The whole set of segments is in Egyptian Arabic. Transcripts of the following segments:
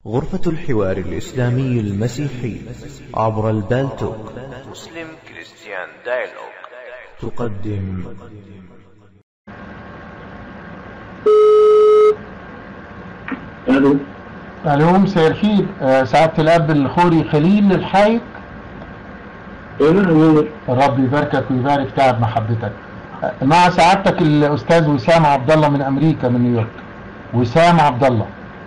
غرفة الحوار الإسلامي المسيحي عبر البالتوك مسلم كريستيان دايلوج تقدم الو الو مساء الخير آه، سعادة الأب الخوري خليل الحايك ايه نعم الرب يباركك ويبارك تعب محبتك آه، مع سعادتك الأستاذ وسام عبد الله من أمريكا من نيويورك وسام عبد الله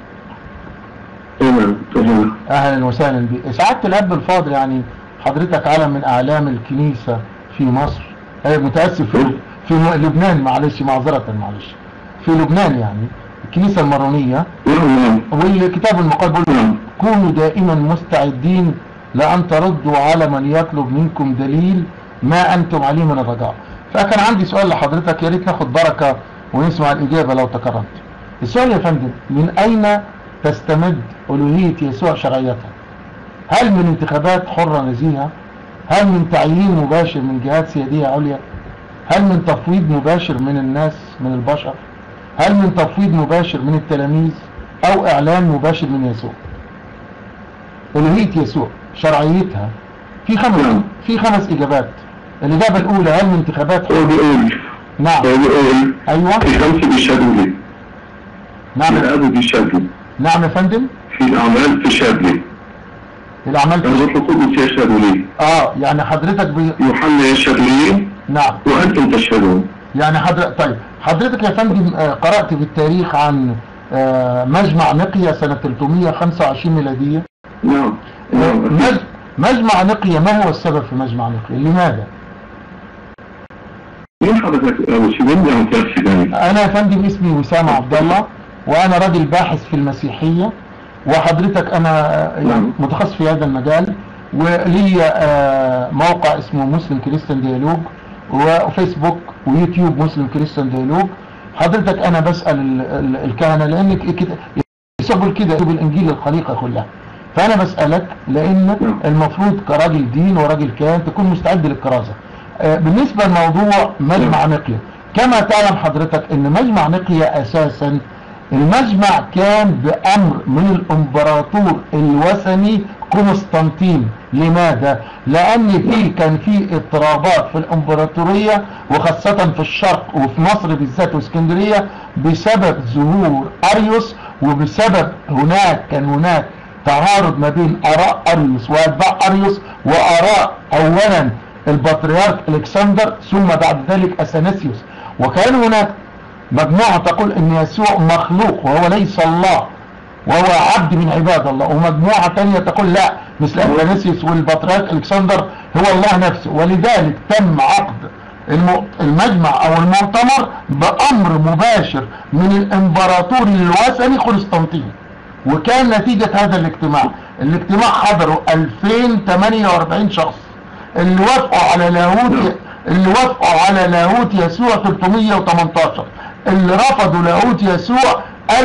تمام تمام أهلا وسهلا بك سعادة الأب الفاضل يعني حضرتك علم من أعلام الكنيسة في مصر آه، متأسف في, في لبنان معلش معذرة معلش في لبنان يعني الكنيسة المارونية نعم نعم والكتاب المقدس بيقول نعم كونوا دائما مستعدين لأن تردوا على من يطلب منكم دليل ما أنتم عليه من الرجاء فكان عندي سؤال لحضرتك يا ريت ناخد بركة ونسمع الإجابة لو تكرمت السؤال يا فندم من أين تستمد ألوهية يسوع شرعيتها هل من انتخابات حرة نزيهة هل من تعيين مباشر من جهات سيادية عليا هل من تفويض مباشر من الناس من البشر هل من تفويض مباشر من التلاميذ او اعلان مباشر من يسوع ألوهية يسوع شرعيتها في خمس نعم. في خمس اجابات الاجابة الاولى هل من انتخابات هو بيقول نعم هو بيقول ايوه في خمسة بيشهدوا لي نعم الأب بيشهد لي نعم يا فندم في الأعمال بيشهد لي الاعمال الروح القدس يشهد لي اه يعني حضرتك بي... يوحنا يشهد لي نعم وأنتم تشهدون يعني حضرتك طيب حضرتك يا فندم آه، قرأت في التاريخ عن آه، مجمع نقية سنة 325 ميلادية نعم آه، نعم مج- مجمع نقية ما هو السبب في مجمع نقية لماذا مين حضرتك أول شيء بدي عن ثلاث سنين انا يا فندم اسمي وسام عبد الله وانا راجل باحث في المسيحية وحضرتك انا آه، يعني نعم. متخصص في هذا المجال ولي آه، موقع اسمه مسلم كريستيان ديالوج وفيسبوك ويوتيوب مسلم كريستيان ديالوج حضرتك انا بسأل ال- ال- الكهنة لان ك- كده يسبوا كده يكتب الانجيل للخليقة كلها فانا بسألك لان نعم. المفروض كراجل دين وراجل كاهن تكون مستعد للكرازة آه، بالنسبة لموضوع مجمع نقية كما تعلم حضرتك ان مجمع نقية اساسا المجمع كان بامر من الامبراطور الوثني قسطنطين لماذا لان في كان في اضطرابات في الامبراطورية وخاصة في الشرق وفي مصر بالذات واسكندرية بسبب ظهور اريوس وبسبب هناك كان هناك تعارض ما بين اراء اريوس واتباع اريوس واراء اولا البطريرك الكسندر ثم بعد ذلك اثناسيوس وكان هناك مجموعة تقول ان يسوع مخلوق وهو ليس الله وهو عبد من عباد الله ومجموعة تانية تقول لا مثل اثناسيوس والبطريرك الكسندر هو الله نفسه ولذلك تم عقد الم- المجمع او المؤتمر بامر مباشر من الامبراطور الوثني قسطنطين وكان نتيجة هذا الاجتماع الاجتماع حضروا 2048 شخص اللي وافقوا على لاهوت اللي وافقوا على لاهوت يسوع 318 اللي رفضوا لاهوت يسوع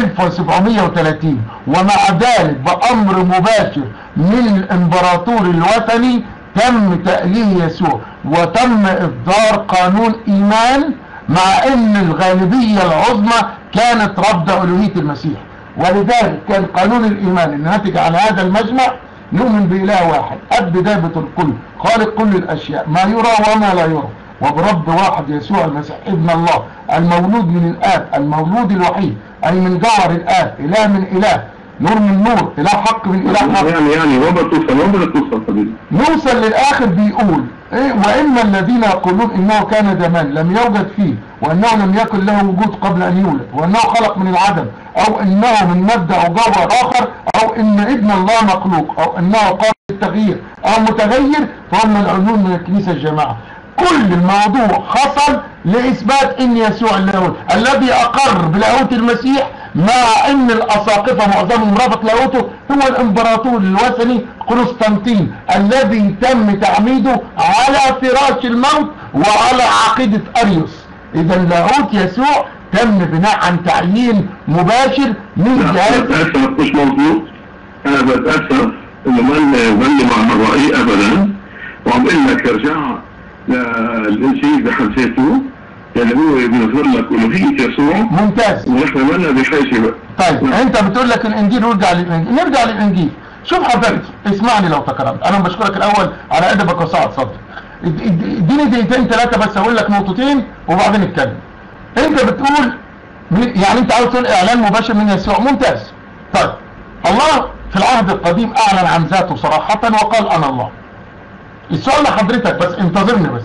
1730 ومع ذلك بأمر مباشر من الامبراطور الوثني تم تأليه يسوع وتم إصدار قانون إيمان مع ان الغالبية العظمى كانت رفض ألوهية المسيح ولذلك كان قانون الإيمان الناتج عن هذا المجمع نؤمن بإله واحد أب دابة الكل خالق كل الأشياء ما يرى وما لا يرى وبرب واحد يسوع المسيح ابن الله المولود من الآب المولود الوحيد أي من جوهر الآب إله من إله نور من نور إله حق من إله حق يعني يعني وين بدك توصل وين بدك توصل حبيبي نوصل للآخر بيقول إيه وإما الذين يقولون إنه كان زمان لم يوجد فيه وأنه لم يكن له وجود قبل أن يولد وأنه خلق من العدم أو إنه من مادة أو جوهر آخر أو إن ابن الله مخلوق أو إنه قابل للتغيير أو متغير فهم العلوم من الكنيسة الجماعة كل الموضوع حصل لإثبات إن يسوع اللاهوت الذي أقر بلاهوت المسيح مع إن الأساقفة معظمهم رفض لاهوته هو الإمبراطور الوثني قسطنطين الذي تم تعميده على فراش الموت وعلى عقيدة أريوس إذا لاهوت يسوع تم بناء عن تعيين مباشر من لا جهاز بتأسف مش مظبوط أنا بتأسف إنه ماني ماني مع الرأي أبدا وعم بقول لك ارجع للإنجيل بحد ذاته يعني هو بيظهر لك ألوهية يسوع ممتاز ونحن مالنا بحاجة بقى طيب انت بتقول لك الانجيل ونرجع للانجيل نرجع للانجيل شوف حضرتك اسمعني لو تكرمت انا بشكرك الاول على ادبك وسعه صدرك اد- اد- اديني دقيقتين ثلاثه بس اقول لك نقطتين وبعدين نتكلم انت بتقول من- يعني انت عاوز تقول اعلان مباشر من يسوع ممتاز طيب الله في العهد القديم اعلن عن ذاته صراحه وقال انا الله السؤال لحضرتك بس انتظرني بس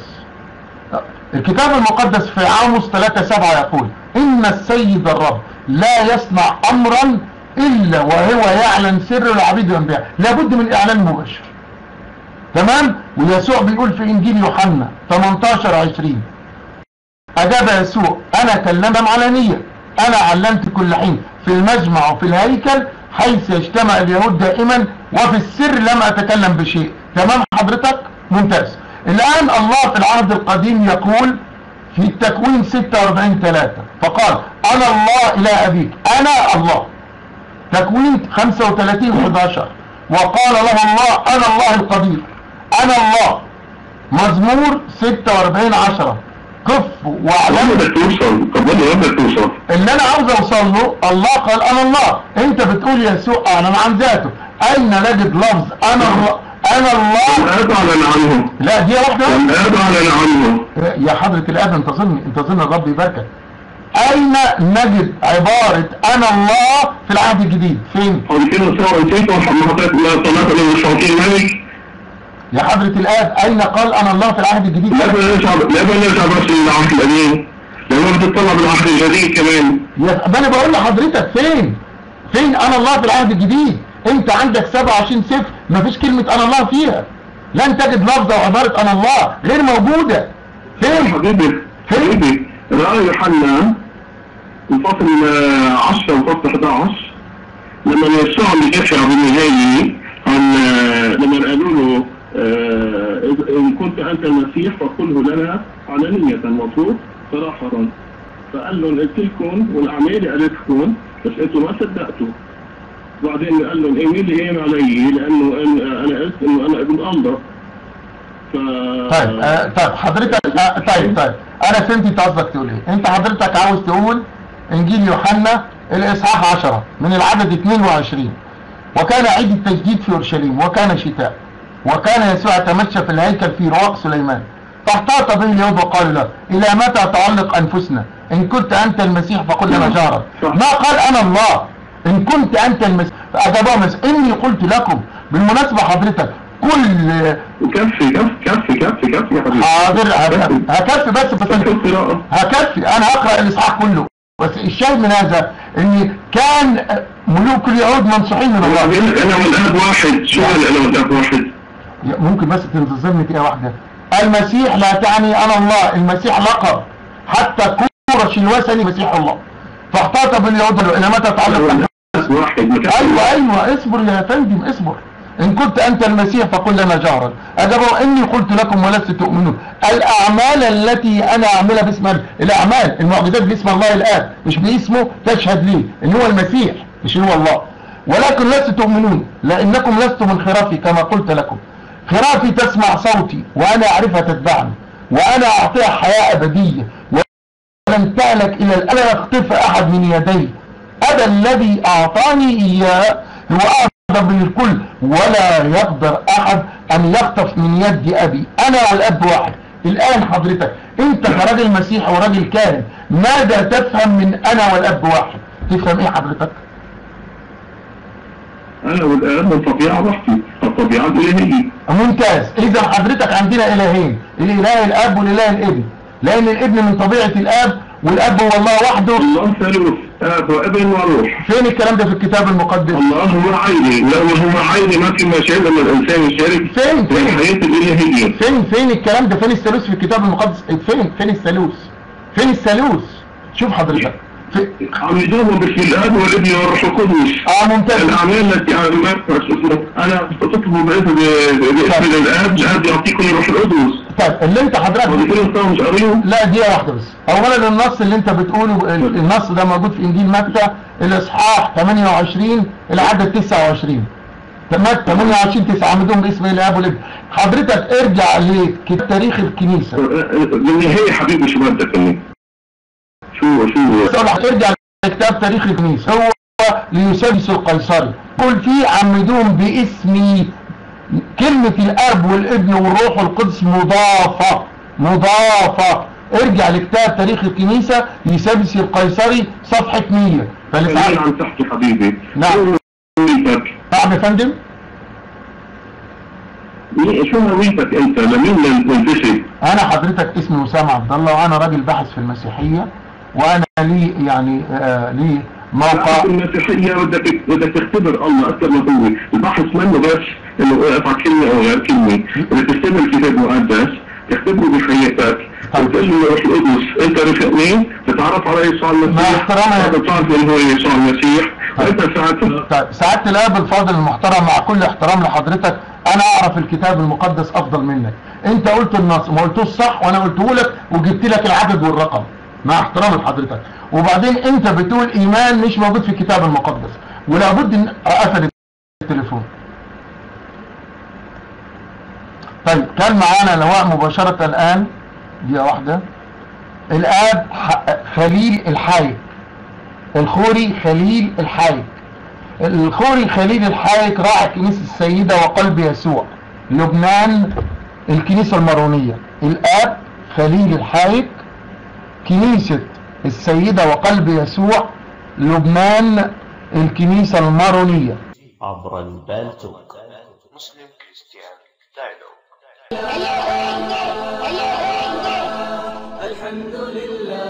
الكتاب المقدس في عاموس 3 7 يقول إن السيد الرب لا يصنع أمرا إلا وهو يعلن سر العبيد والأنبياء لابد من إعلان مباشر تمام ويسوع بيقول في إنجيل يوحنا 18 20 أجاب يسوع أنا كلمهم علانية أنا علمت كل حين في المجمع وفي الهيكل حيث يجتمع اليهود دائما وفي السر لم أتكلم بشيء تمام حضرتك ممتاز الآن الله في العهد القديم يقول في التكوين 46 3 فقال أنا الله إلى أبيك أنا الله تكوين 35 11 وقال له الله أنا الله القدير أنا الله مزمور 46 10 كف وين واعلم بدك توصل؟ طب وين بدك توصل؟ اللي انا عاوز اوصل له الله قال انا الله انت بتقول يسوع اعلن عن ذاته اين نجد لفظ انا الله انا الله الآب أعلن عنه لا دي واحده الآب أعلن عنه يا حضرة الاب انتظرني انتظرني الرب يباركك اين نجد عبارة انا الله في العهد الجديد فين هذه كلمة سواء نسيت وحضرتك لا صلاة للمشركين ملك يا حضرة الاب اين قال انا الله في العهد الجديد لا بد نرجع لا بد نرجع بس للعهد القديم لما بتطلع بالعهد الجديد كمان يا ما انا بقول لحضرتك فين فين انا الله في العهد الجديد انت عندك 27 صفر مفيش كلمة انا الله فيها لن تجد لفظة وعبارة انا الله غير موجودة فين حبيبي حبيبي رأي يوحنا الفصل آه، 10 وفصل 11 لما يسوع بيدافع بالنهاية عن آه، لما قالوا له آه، إذ- إن كنت أنت المسيح فقله لنا علانية مفروض صراحة فقال لهم قلت لكم والأعمال قالتكم بس أنتم ما صدقتوا بعدين قال لهم إيه مين اللي هين علي لأنه أنا أنا قلت إنه أنا ابن الله ف... طيب آه طيب حضرتك آه طيب طيب انا فهمت انت قصدك تقول ايه انت حضرتك عاوز تقول انجيل يوحنا الاصحاح 10 من العدد 22 وكان عيد التجديد في اورشليم وكان شتاء وكان يسوع يتمشى في الهيكل في رواق سليمان فاحتاط به اليهود وقالوا له الى متى تعلق انفسنا ان كنت انت المسيح فقل لنا جهرا ما قال انا الله ان كنت انت المسيح فاجابهم المسيح اني قلت لكم بالمناسبه حضرتك كل كفي كفي كفي كفي كفي يا حبيبي حاضر هكفي هكفي بس بس كفي القراءة هكفي انا هقرا الاصحاح كله بس الشاهد من هذا ان كان ملوك اليهود منصوحين من أنا الله بقول لك أنا والآب واحد شو يعني أنا والآب واحد ممكن بس تنتظرني دقيقه واحده المسيح لا تعني انا الله المسيح لقب حتى كورش الوثني مسيح الله فاحتاط باليهود قالوا الى متى تعلق والآب واحد ما كان- ايوه ايوه اصبر يا فندم اصبر ان كنت انت المسيح فقل لنا جهرا اجابوا اني قلت لكم ولست تؤمنون الاعمال التي انا اعملها باسم الله الاعمال المعجزات باسم الله الاب مش باسمه تشهد لي ان هو المسيح مش هو الله ولكن لست تؤمنون لانكم لستم من خرافي كما قلت لكم خرافي تسمع صوتي وانا اعرفها تتبعني وانا اعطيها حياه ابديه ولن تهلك الى الان يخطف احد من يدي أبا الذي أعطاني إياه هو أعظم من الكل ولا يقدر أحد أن يخطف من يد أبي أنا والأب واحد الآن حضرتك أنت كراجل مسيحي وراجل كاهن ماذا تفهم من أنا والأب واحد تفهم إيه حضرتك أنا والآب من طبيعة واحدة الطبيعة الإلهية ممتاز إذا حضرتك عندنا إلهين الإله الأب والإله الابن لأن الابن من طبيعة الأب والأب هو الله وحده الله ثالوث آب وابن وروح فين الكلام ده في الكتاب المقدس الله هو عيني لو هو عيني ما في مجال لما الإنسان يشارك فين في فين الحياة الإلهية فين فين الكلام ده فين الثالوث في الكتاب المقدس فين فين الثالوث فين الثالوث شوف حضرتك في... عم يدوم باسم الآب والابن والروح القدس اه ممتاز الأعمال التي عملتها أنا تطلب باسم باسم الآب الآب يعطيكم الروح القدس طيب اللي انت حضرتك وذكر الله مش قريب لا دقيقة واحدة بس اولا النص اللي انت بتقوله ال- النص ده موجود في انجيل متى الاصحاح 28 العدد 29 متى 28 9 عمدهم باسم الاب والابن حضرتك ارجع لتاريخ الكنيسة بالنهاية حبيبي شو بدك مني ارجع لكتاب تاريخ الكنيسة هو ليوسابيوس القيصري قل فيه عمدوهم باسمي كلمة الأب والابن والروح والقدس مضافة مضافة ارجع لكتاب تاريخ الكنيسة يوسابيوس القيصري صفحة 100 خلينا فلسعد عم تحكي حبيبي نعم. شو هويتك؟ نعم يا فندم مي- شو هويتك انت لمين ننتسب؟ انا حضرتك اسمي وسام عبد الله وانا راجل باحث في المسيحيه وانا لي يعني آه لي موقع المسيحية بدك بدك تختبر الله أكثر ما هو، البحث منه بس إنه واقف على كلمة أو غير كلمة، بدك تختبر الكتاب المقدس، تختبره بحياتك، وتقول له روح القدس أنت رفقني تتعرف على يسوع المسيح، مع احترامي. هذا بتعرف من هو يسوع المسيح، وأنت ساعتها طيب سعاده الاب الفاضل المحترم مع كل احترام لحضرتك انا اعرف الكتاب المقدس افضل منك انت قلت النص ما قلتوش صح وانا قلته لك وجبت لك العدد والرقم مع احترامي لحضرتك وبعدين انت بتقول ايمان مش موجود في الكتاب المقدس ولابد ان اقفل التليفون طيب كان معانا لواء مباشرة الآن دقيقة واحدة الآب ح- خليل الحايك الخوري خليل الحايك الخوري خليل الحايك راعي كنيسة السيدة وقلب يسوع لبنان الكنيسة المارونية الآب خليل الحايك كنيسة السيدة وقلب يسوع لبنان الكنيسة المارونية عبر البالتوك مسلم كريستيان دايلوج الحمد لله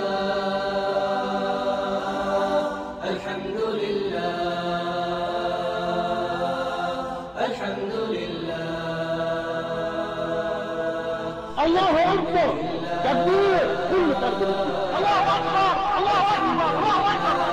الحمد لله الحمد لله الله اكبر تكبير كل تكبير الله اكبر الله اكبر الله اكبر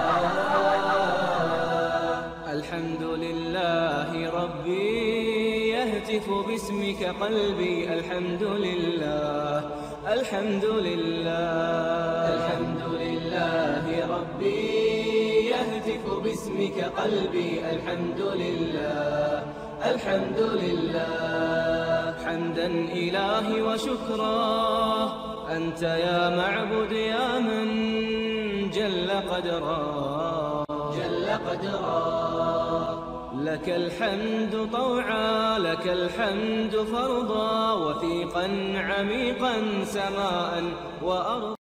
الحمد لله ربي يهتف باسمك قلبي الحمد لله الحمد لله الحمد لله ربي يهتف باسمك قلبي الحمد لله الحمد لله حمدا إلهي وشكرا أنت يا معبد يا من جل قدرا جل قدرا لك الحمد طوعا لك الحمد فرضا وثيقا عميقا سماء وأرضا